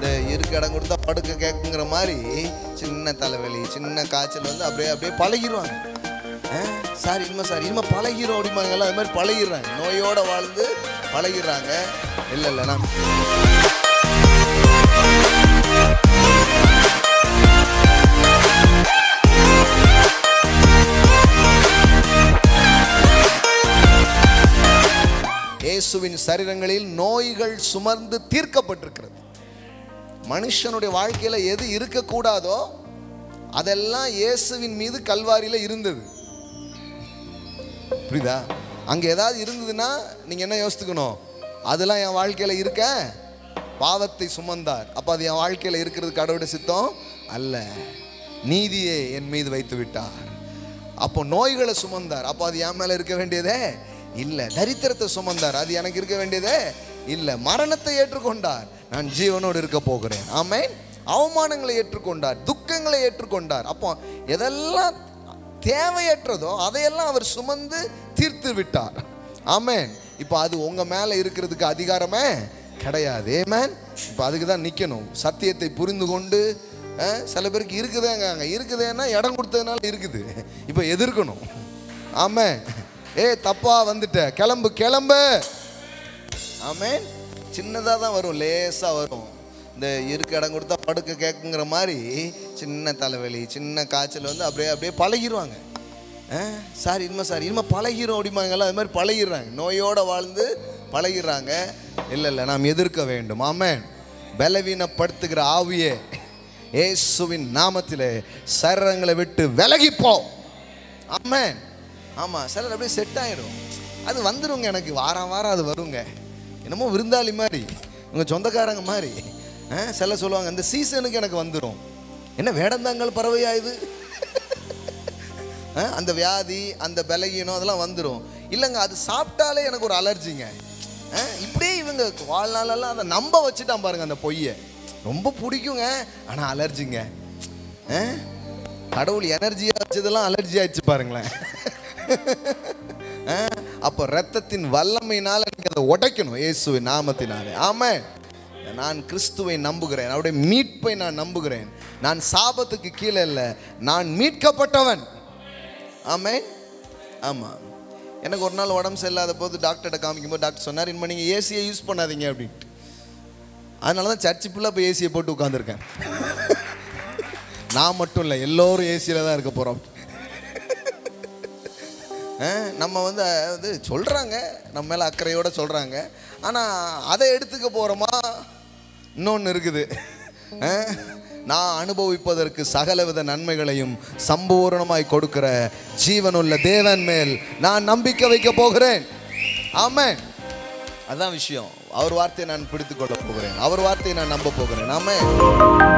இந்த இருக்க இடம் கொடுத்தா படுக்க கேட்குங்கிற மாதிரி சின்ன தலைவலி சின்ன காய்ச்சல் வந்து அப்படியே அப்படியே பழகிடுவாங்க சார் இனிமே சார் இனிமே பழகிரும் அப்படிம்பாங்கல்ல அது மாதிரி பழகிடுறாங்க நோயோட வாழ்ந்து பழகிடுறாங்க இல்லை இல்லை நான் இயேசுவின் சரீரங்களில் நோய்கள் சுமர்ந்து தீர்க்கப்பட்டிருக்கிறது மனுஷனுடைய வாழ்க்கையில எது இருக்கக்கூடாதோ அதெல்லாம் இயேசுவின் மீது கல்வாரியில இருந்தது புரியுதா அங்க ஏதாவது இருந்ததுன்னா நீங்க என்ன யோசித்துக்கணும் அதெல்லாம் என் வாழ்க்கையில இருக்க பாவத்தை சுமந்தார் அப்ப அது என் வாழ்க்கையில இருக்கிறது கடவுளுடைய சித்தம் அல்ல நீதியை என் மீது வைத்து விட்டார் அப்போ நோய்களை சுமந்தார் அப்போ அது என் மேல இருக்க வேண்டியதே இல்லை தரித்திரத்தை சுமந்தார் அது எனக்கு இருக்க வேண்டியதே இல்லை மரணத்தை ஏற்றுக்கொண்டார் நான் ஜீவனோடு இருக்க போகிறேன் ஆமென் அவமானங்களை ஏற்றுக்கொண்டார் துக்கங்களை ஏற்றுக்கொண்டார் அப்போ எதெல்லாம் தேவையற்றதோ அதையெல்லாம் அவர் சுமந்து தீர்த்து விட்டார் ஆமென் இப்போ அது உங்க மேல இருக்கிறதுக்கு அதிகாரமே கிடையாது ஏமேன் இப்போ அதுக்கு தான் நிற்கணும் சத்தியத்தை புரிந்து கொண்டு அஹ், சில பேருக்கு இருக்குதேங்க அங்கே இருக்குதேன்னா இடம் கொடுத்ததுனால இருக்குது இப்போ எதிர்க்கணும் ஆமென் ஏ தப்பா வந்துட்ட கிளம்பு கிளம்பு ஆமென் சின்னதாக தான் வரும் லேசாக வரும் இந்த இருக்க இடம் கொடுத்தா படுக்க கேட்குங்கிற மாதிரி சின்ன தலைவலி சின்ன காய்ச்சல் வந்து அப்படியே அப்படியே பழகிடுவாங்க அஹ், சார் இனிமே சார் இனிமே பழகிரும் அப்படிம்பாங்கல்ல அது மாதிரி பழகிடுறாங்க நோயோட வாழ்ந்து பழகிடுறாங்க இல்லை இல்லை நாம் எதிர்க்க வேண்டும் ஆமென் பலவீனப்படுத்துகிற ஆவியே இயேசுவின் நாமத்திலே சரங்களை விட்டு விலகிப்போ ஆமென் ஆமாம் சிலர் அப்படியே செட் ஆயிடும் அது வந்துருங்க எனக்கு வாரம் வாரம் அது வருங்க என்னமோ விருந்தாளி மாதிரி உங்கள் சொந்தக்காரங்க மாதிரி ஆ, சிலர் சொல்லுவாங்க இந்த சீசனுக்கு எனக்கு வந்துடும் என்ன வேடந்தாங்கல் பறவையா இது ஆ, அந்த வியாதி அந்த பலகீனம் அதெல்லாம் வந்துடும் இல்லைங்க அது சாப்பிட்டாலே எனக்கு ஒரு அலர்ஜிங்க ஆ, இப்படியே இவங்க வாழ்நாளெல்லாம் அதை நம்ப வச்சுட்டான் பாருங்க அந்த பொய்யை ரொம்ப பிடிக்குங்க ஆனால் அலர்ஜிங்க ஆ? கடவுள் எனர்ஜியா வச்சதெல்லாம் அலர்ஜி ஆயிடுச்சு பாருங்களேன் ஆ? அப்போ ரத்தத்தின் வல்லமையினால நீங்க அதை உடைக்கணும் இயேசுவின் நாமத்தினாலே ஆமே நான் கிறிஸ்துவை நம்புகிறேன் அவருடைய மீட்பை நான் நம்புகிறேன் நான் சாபத்துக்கு கீழே இல்லை நான் மீட்கப்பட்டவன் ஆமே ஆமாம் எனக்கு ஒரு நாள் உடம்பு சரியில்லாத போது டாக்டர்கிட்ட காமிக்கும்போது டாக்டர் சொன்னார் இனிமே நீங்கள் ஏசியை யூஸ் பண்ணாதீங்க அப்படின்ட்டு அதனால தான் சர்ச்சு ஃபுல்லாக இப்போ ஏசியை போட்டு உட்காந்துருக்கேன் நான் மட்டும் இல்லை எல்லோரும் ஏசியில் தான் இருக்க போகிறோம் நம்ம வந்து அது சொல்கிறாங்க நம்ம மேலே அக்கறையோடு சொல்கிறாங்க ஆனால் அதை எடுத்துக்க போகிறோமா இன்னொன்று இருக்குது அஹ், நான் அனுபவிப்பதற்கு சகலவித நன்மைகளையும் சம்பூரணமாய் கொடுக்கிற ஜீவனுள்ள தேவன் மேல் நான் நம்பிக்கை வைக்க போகிறேன் ஆமென் அதான் விஷயம் அவர் வார்த்தையை நான் பிடித்துக் கொள்ள போகிறேன் அவர் வார்த்தையை நான் நம்ப போகிறேன் ஆமென்